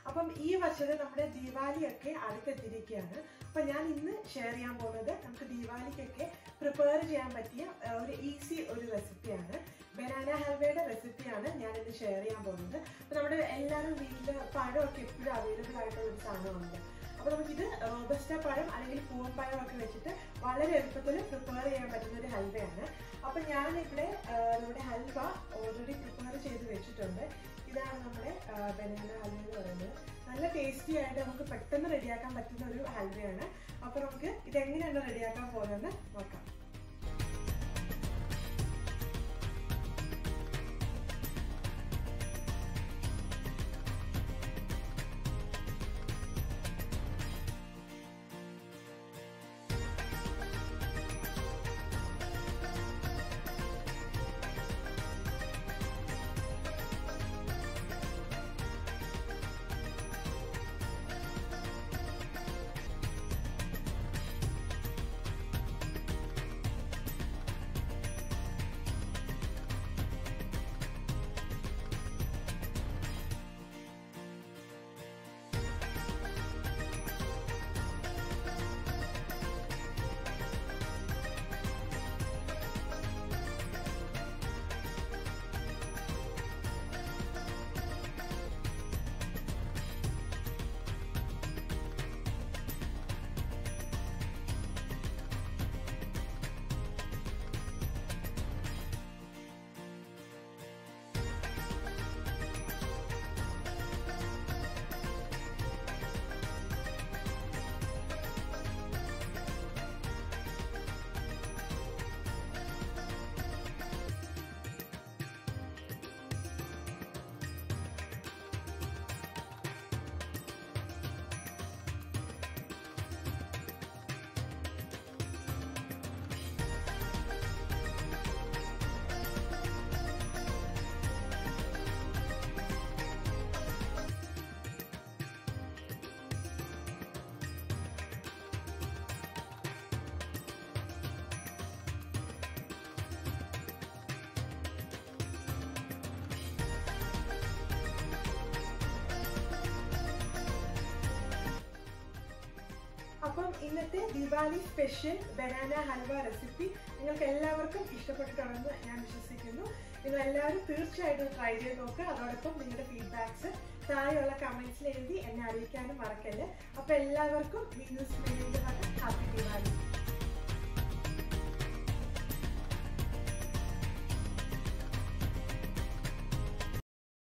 അപ്പം ഈ വർഷത്തെ നമ്മുടെ ദീപാവലിയൊക്കെ അടുത്തെത്തിയിരിക്കുകയാണ് അപ്പം ഞാൻ ഇന്ന് ഷെയർ ചെയ്യാൻ പോകുന്നത് നമുക്ക് ദീപാവലിക്കൊക്കെ പ്രിപ്പയർ ചെയ്യാൻ പറ്റിയ ആ, ഒരു ഈസി ഒരു റെസിപ്പിയാണ് ബനാന ഹൽവയുടെ റെസിപ്പിയാണ് ഞാൻ ഇന്ന് ഷെയർ ചെയ്യാൻ പോകുന്നത് അപ്പം നമ്മുടെ എല്ലാവരും വീട്ടിൽ പഴമൊക്കെ എപ്പോഴും അവൈലബിൾ ആയിട്ടുള്ള ഒരു സാധനമുണ്ട് അപ്പോൾ നമുക്കിത് റോബസ്റ്റ പഴം അല്ലെങ്കിൽ പൂവമ്പഴം ഒക്കെ വെച്ചിട്ട് വളരെ എളുപ്പത്തിൽ പ്രിപ്പയർ ചെയ്യാൻ പറ്റുന്ന ഒരു ഹൽവയാണ് അപ്പം ഞാനിവിടെ ആ, നമ്മുടെ ഹൽവ ഓൾറെഡി പ്രിപ്പയർ ചെയ്ത് വെച്ചിട്ടുണ്ട് ഇതാണ് നമ്മുടെ ബനാന ഹൽവ എന്ന് പറയുന്നത് നല്ല ടേസ്റ്റി ആയിട്ട് നമുക്ക് പെട്ടെന്ന് റെഡിയാക്കാൻ പറ്റുന്ന ഒരു ഹൽവയാണ് അപ്പോൾ നമുക്ക് ഇതെങ്ങനെയാണ് റെഡിയാക്കാൻ പോകുന്നതെന്ന് നോക്കാം അപ്പം ഇന്നത്തെ Diwali special banana halwa recipe നിങ്ങൾക്ക് എല്ലാവർക്കും ഇഷ്ടപ്പെട്ടിട്ടുണ്ടെന്ന് ഞാൻ വിശ്വസിക്കുന്നു നിങ്ങൾ എല്ലാവരും തീർച്ചയായിട്ടും ട്രൈ ചെയ്ത് നോക്കുക അതോടൊപ്പം നിങ്ങളുടെ ഫീഡ്ബാക്സ് താഴെയുള്ള കമന്റ്സിൽ എഴുതി എന്നെ അറിയിക്കാനും മറക്കല്ല് അപ്പൊ എല്ലാവർക്കും വീഡിയോസ്